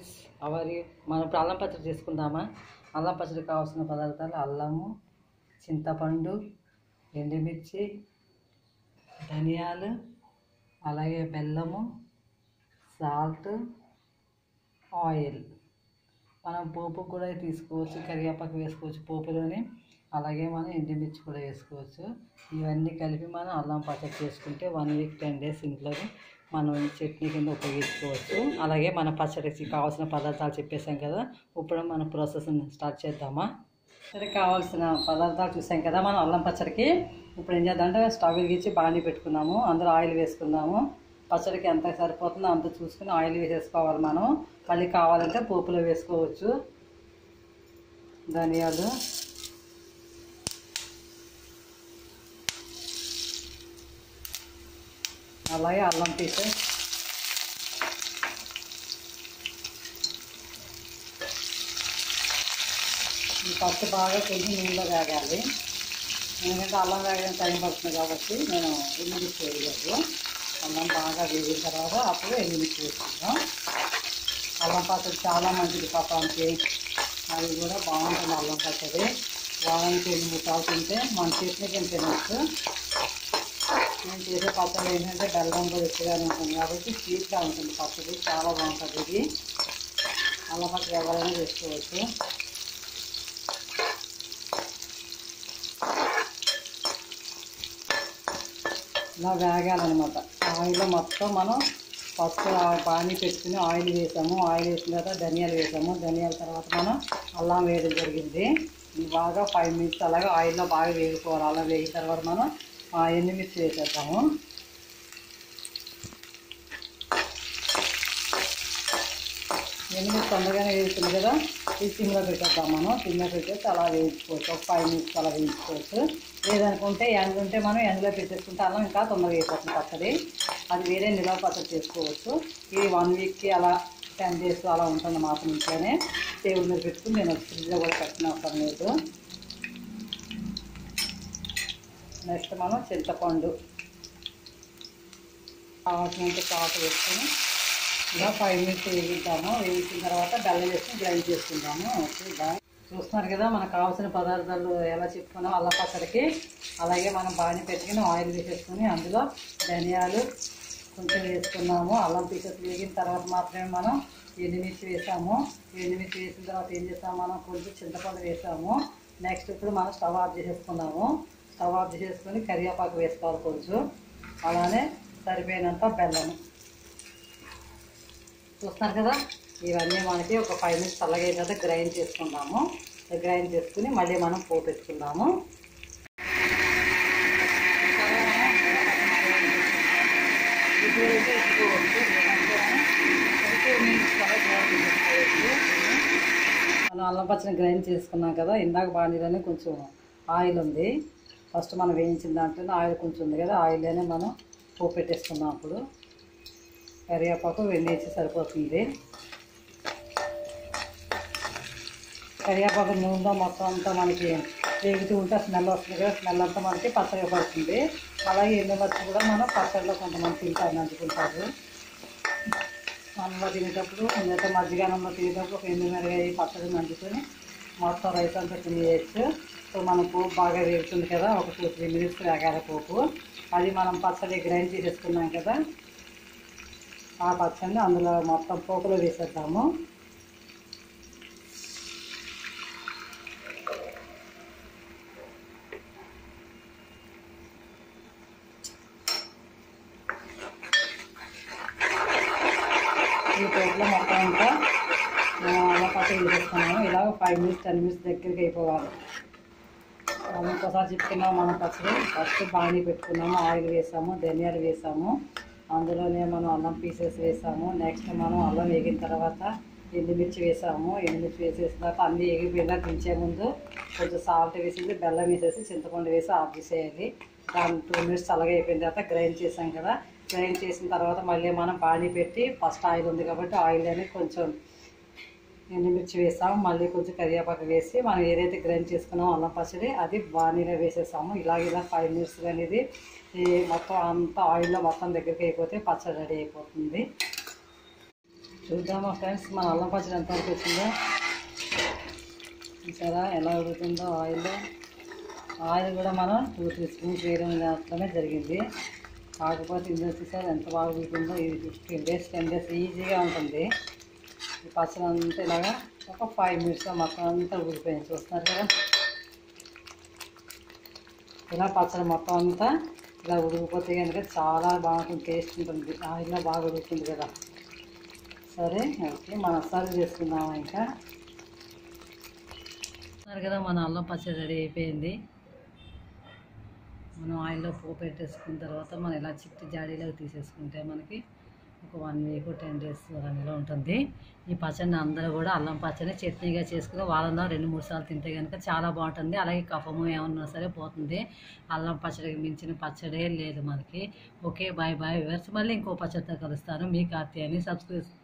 friends అవరి మనం ఇప్పుడు అల్లం పచ్చడి చేసుకుందామా అల్లం పచ్చడి కావాల్సిన పదార్థాలు అల్లము చింతపండు ఎండుమిర్చి ధనియాలు అలాగే బెల్లము సాల్ట్ ఆయిల్ మనం పోపు కూడా తీసుకోవచ్చు కరివేపాకు వేసుకోవచ్చు పోపులోని అలాగే మనం ఎండుమిర్చి కూడా వేసుకోవచ్చు ఇవన్నీ కలిపి మనం అల్లం పచ్చడి చేసుకుంటే వన్ వీక్ టెన్ డేస్ ఇంట్లోనే మనం చట్నీ కింద ఉపయోగించుకోవచ్చు అలాగే మన పచ్చడికి కావాల్సిన పదార్థాలు చెప్పేసాం కదా ఇప్పుడు మన ప్రాసెస్ స్టార్ట్ చేద్దామా సరే కావాల్సిన పదార్థాలు చూసాం కదా మనం అల్లం పచ్చడికి ఇప్పుడు ఏం చేద్దాం అంటే స్టవ్ వెలిగించి బాండి పెట్టుకున్నాము అందులో ఆయిల్ వేసుకుందాము పచ్చడికి ఎంత సరిపోతుందో అంత చూసుకుని ఆయిల్ వేసేసుకోవాలి మనం మళ్ళీ కావాలంటే పోపులో వేసుకోవచ్చు ధనియాలు అలాగే అల్లం పీసు ఈ పచ్చి బాగా కొంచెం నీళ్ళలో వేగాలి ఎందుకంటే అల్లం వేగడం టైం పడుతుంది కాబట్టి నేను ఎల్లుమిర్చి వేయలేదు అల్లం బాగా వేగిన తర్వాత అప్పుడు ఎల్లుమిర్చి వేసుకుంటాం అల్లం పచ్చడి చాలా మంచిది పాపానికి అది కూడా బాగుంటుంది అల్లం పచ్చడి వారానికి ఎనిమిది సార్లు తింటే మన చట్నీ కింద తినచ్చు నేను చేసే పచ్చడి ఏంటంటే బెల్లంతో ఎక్కువగానే ఉంటుంది కాబట్టి స్వీట్గా ఉంటుంది పచ్చడి చాలా బాగుంటుంది ఇది అల్లం పచ్చడి ఎవరైనా చేసుకోవచ్చు ఇలా వేగాలన్నమాట ఆయిల్ మొత్తం మనం ఫస్ట్ పానీ పెట్టుకుని ఆయిల్ వేసాము ఆయిల్ వేసిన తర్వాత ధనియాలు వేసాము ధనియాల తర్వాత మనం అల్లం వేయడం జరిగింది ఇది బాగా ఫైవ్ మినిట్స్ అలాగే ఆయిల్లో బాగా వేగిపోవాలి అలా వేగిన తర్వాత మనం ఆ ఎండుమిర్చి వేసేద్దాము ఎండుమిర్చి తొందరగానే వేగుతుంది కదా ఈ సిమ్లో పెట్టేద్దాం మనం సిమ్లో పెట్టేసి అలా వేయించుకోవచ్చు ఒక ఫైవ్ మినిట్స్ అలా వేయించుకోవచ్చు లేదనుకుంటే ఎండ ఉంటే మనం ఎండలో పెట్టేసుకుంటే అల్లం ఇంకా తొందరగా అయిపోతుంది పచ్చడి అది వేరే నిలవ పచ్చడి చేసుకోవచ్చు ఇది వన్ వీక్కి అలా టెన్ డేస్ అలా ఉంటుంది మాసం ఇంట్లోనే టేబుల్ మీద పెట్టుకుని నేను ఫ్రిడ్జ్లో కూడా పెట్టిన అవసరం లేదు నెక్స్ట్ మనం చింతపండు కావాల్సినంత సాల్ట్ వేసుకొని ఇలా ఫైవ్ మినిట్స్ వేగిద్దాము వేయించిన తర్వాత బెల్లం వేసుకుని గ్రైండ్ చేసుకుందాము ఓకే బాయ్ చూస్తున్నారు కదా మనకు కావాల్సిన పదార్థాలు ఎలా చెప్పుకున్నాం అల్లం పచ్చడికి అలాగే మనం బాగా పెట్టుకుని ఆయిల్ వేసేసుకుని అందులో ధనియాలు కొంచెం వేసుకున్నాము అల్లం పీసెస్ వేగిన తర్వాత మాత్రమే మనం ఎండుమిర్చి వేసాము ఎండుమిర్చి వేసిన తర్వాత ఏం చేసాము మనం కొంచెం చింతపండు వేసాము నెక్స్ట్ ఇప్పుడు మనం స్టవ్ ఆఫ్ చేసేసుకున్నాము స్టవ్ ఆఫ్ చేసేసుకొని కరివేపాకు వేసుకోవాలి కొంచెం అలానే సరిపోయినంత బెల్లము చూస్తున్నారు కదా ఇవన్నీ మనకి ఒక ఫైవ్ మినిట్స్ చల్లగా అయిన తర్వాత గ్రైండ్ చేసుకుందాము గ్రైండ్ చేసుకుని మళ్ళీ మనం పోపు పెట్టుకుందాము మనం అల్లం పచ్చని గ్రైండ్ చేసుకున్నాం కదా ఇందాక బాణీలోనే కొంచెం ఆయిల్ ఉంది ఫస్ట్ మనం వేయించిన దాంట్లోనే ఆయిల్ కొంచెం ఉంది కదా ఆయిల్లోనే మనం పోపు పెట్టేసుకుందాం అప్పుడు కరివేపాకు వెండేసి సరిపోతుంది కరివేపాకు నూనెలో మొత్తం అంతా మనకి వేగుతూ ఉంటే స్మెల్ వస్తుంది కదా స్మెల్ అంతా మనకి పచ్చగా పడుతుంది అలాగే ఎండుమిర్చి కూడా మనం పచ్చడిలో కొంతమంది తింటారు నంచుకుంటారు అన్నంలో తినేటప్పుడు లేకపోతే మజ్జిగనంలో తినేటప్పుడు ఒక ఎండుమిరగాయ పచ్చడి నంచుకొని మొత్తం రైస్ అంతా తినేయచ్చు సో మన పోపు బాగా వేగుతుంది కదా ఒక టూ త్రీ మినిట్స్ వేగాలి పోపు అది మనం పచ్చడి గ్రైండ్ చేసేసుకున్నాం కదా ఆ పచ్చడిని అందులో మొత్తం పోపులో వేసేద్దాము ఈ పోపులో మొత్తం అంతా అలా పచ్చడి వేసేసుకున్నాము ఇలా ఫైవ్ మినిట్స్ టెన్ మినిట్స్ దగ్గరికి అయిపోవాలి మనం ఇంకోసారి చెప్పుకున్నాం మనం పచ్చడి ఫస్ట్ బాణీ పెట్టుకున్నాము ఆయిల్ వేసాము ధనియాలు వేసాము అందులోనే మనం అల్లం పీసెస్ వేసాము నెక్స్ట్ మనం అల్లం వేగిన తర్వాత ఎండుమిర్చి వేసాము ఎండుమిర్చి వేసేసిన తర్వాత అన్నీ ఎగిపోయినా దించే ముందు కొంచెం సాల్ట్ వేసేసి బెల్లం వేసేసి చింతపండు వేసి ఆఫ్ చేసేయాలి దాని టూ మినిట్స్ చల్లగా అయిపోయిన తర్వాత గ్రైండ్ చేసాం కదా గ్రైండ్ చేసిన తర్వాత మళ్ళీ మనం పానీ పెట్టి ఫస్ట్ ఆయిల్ ఉంది కాబట్టి ఆయిల్ అనేది కొంచెం ఎండుమిర్చి వేసాము మళ్ళీ కొంచెం కరివేపాకు వేసి మనం ఏదైతే గ్రైండ్ చేసుకున్నామో అల్లం పచ్చడి అది బాణీలో వేసేసాము ఇలాగ ఇలా ఫైవ్ మినిట్స్ అనేది ఈ మొత్తం అంతా ఆయిల్లో మొత్తం దగ్గరికి అయిపోతే పచ్చడి రెడీ అయిపోతుంది చూద్దామా ఫ్రెండ్స్ మన అల్లం పచ్చడి ఎంతవరకు వచ్చిందో చూసారా ఎలా ఉడుకుతుందో ఆయిల్ ఆయిల్ కూడా మనం టూ త్రీ స్పూన్స్ వేయడం మాత్రమే జరిగింది కాకపోతే ఇందులో చూసారు ఎంత బాగా ఉడుకుందో ఇది ఫిఫ్టీన్ డేస్ టెన్ డేస్ ఈజీగా ఉంటుంది ఈ పచ్చడి అంతా ఇలాగా ఒక ఫైవ్ మినిట్స్లో మొత్తం అంతా ఉడిపోయింది చూస్తున్నారు కదా ఇలా పచ్చడి మొత్తం అంతా ఇలా ఉడికిపోతే కనుక చాలా బాగుంటుంది టేస్ట్ ఉంటుంది ఆయిల్లో బాగా ఉడుకుతుంది కదా సరే ఓకే మనం సర్వ్ చేసుకుందామా ఇంకా సరే కదా మన అల్లం పచ్చడి రెడీ అయిపోయింది మనం ఆయిల్లో పోపు పెట్టేసుకున్న తర్వాత మనం ఇలా చిట్టి జాడీలోకి తీసేసుకుంటే మనకి ఒక వన్ వీక్ టెన్ డేస్ నిల్వ ఉంటుంది ఈ పచ్చడిని అందరూ కూడా అల్లం పచ్చడి చట్నీగా చేసుకుని వారంలో రెండు మూడు సార్లు తింటే కనుక చాలా బాగుంటుంది అలాగే కఫము ఏమన్నా సరే పోతుంది అల్లం పచ్చడికి మించిన పచ్చడే లేదు మనకి ఓకే బాయ్ బాయ్ వివర్స్ మళ్ళీ ఇంకో పచ్చడితో కలుస్తాను మీ కార్తీ అని సబ్స్క్రైబ్